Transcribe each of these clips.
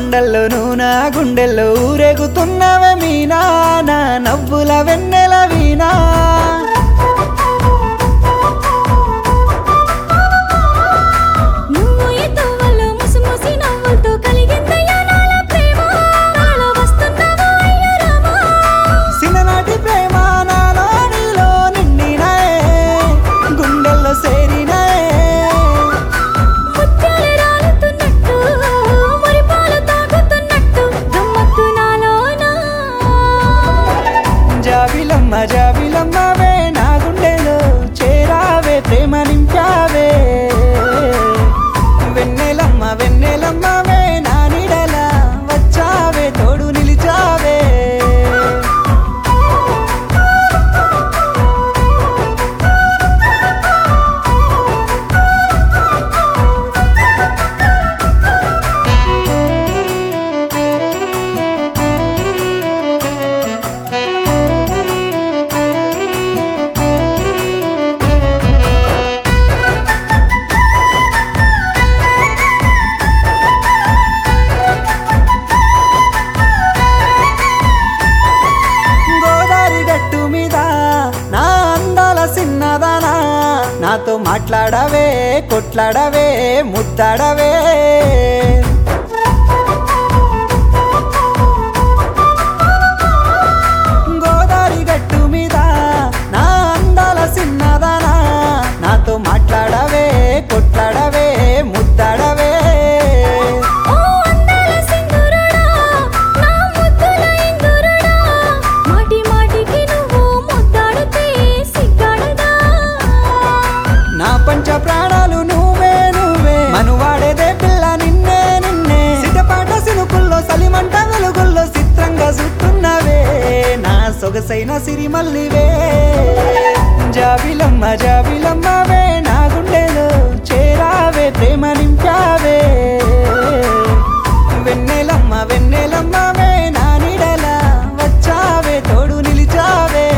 కొండల్లో నూనా గుండెల్లో ఊరేగుతున్నవే మీనా నా నవ్వుల వెన్నెల వీణా నువ్వు ఈ తవ్వల్లో ముసిముసి నవ్వులతో కలిగిందయ్యా నాల ప్రేమ నాలో వస్తున్నావా అయ్యా రామా సిననాటి ప్రేమ నాలో నీలో నిండినాయే గుండెల్లో సేరినాయే ముత్యాలు రాలుతున్నట్టు మురిపాలు తాగుతున్నట్టు గమ్మత్తు నాలోనా జాబిలమ్మ జాబిలమ్మవే నా గుండెలో చేరావే ప్రేమ నింపావే వెన్నెలమ్మ వెన్నెలమ్మవే నా నీడల వచ్చావే తోడు నిలిచావే గోదావరి గట్టు మీద నా అందాల సిన్నదానా నాతో మాట్లాడవే కొట్లాడవే ముద్దాడవే గోదావరి గట్టు మీద నా అందాల సిన్నదానా నాతో మాట్లాడవే కొట్లాడవే ముద్దాడవే ఓ అందాల సింధూరుడా నా ముద్దుల ఇందురుడా మాటి మాటికి నువ్వు ముద్దాడితే సిగ్గాడదా నా పంచ ప్రాణాలు నువ్వే నువ్వే మనువాడేదే పిల్ల నిన్నే నిన్నే సిటపాట సినుకుల్లో సలిమంట వెలుగుల్లో చిత్రంగా చూస్తున్నవే నా సొగసైన సిరిమల్లివే జాబిలమ్మ జాబిలమ్మవే నా గుండెలో చేరావే ప్రేమ నింపావే వెన్నెలమ్మ వెన్నెలమ్మవే నా నీడల వచ్చావే తోడు నిలిచావే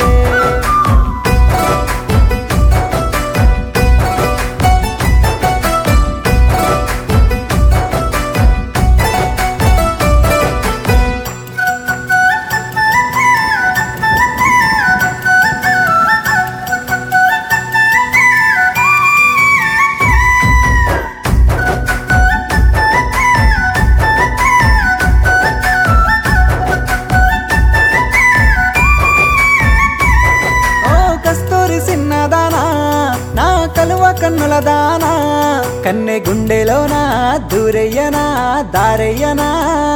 ఓ కస్తూరి సిన్నదానా నా కలువ కన్నుల దానా కన్నె గుండెలోనా దూరయ్యనా దారయ్యనా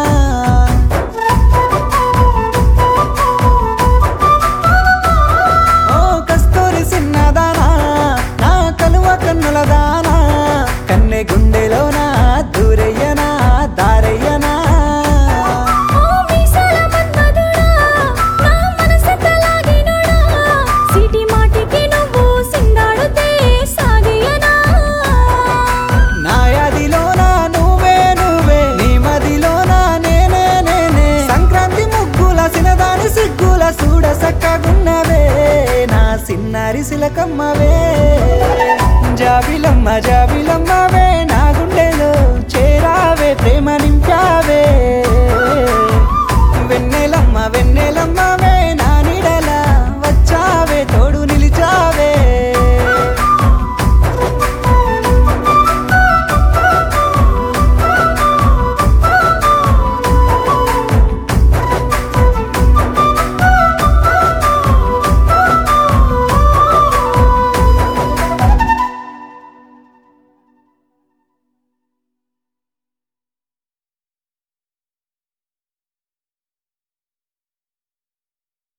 ఓ కస్తూరి సిన్నదానా నా కలువ కన్నుల దానా కన్నె గుండెలోనా దూరయ్యనా దారయ్యనా ఓ మీసాల మన్మధుడా నా మనసెంత లాగినోడా సిటి మాటికి నువ్వు సింగాడితే సాగియనా నాయదిలోనా నువ్వే నువ్వే నీ మదిలోనా నేనే నేనే సంక్రాంతి ముగ్గుల సినదాని సిగ్గుల చూడ సక్కగున్నవే నా సిన్నారి సిలకమ్మవే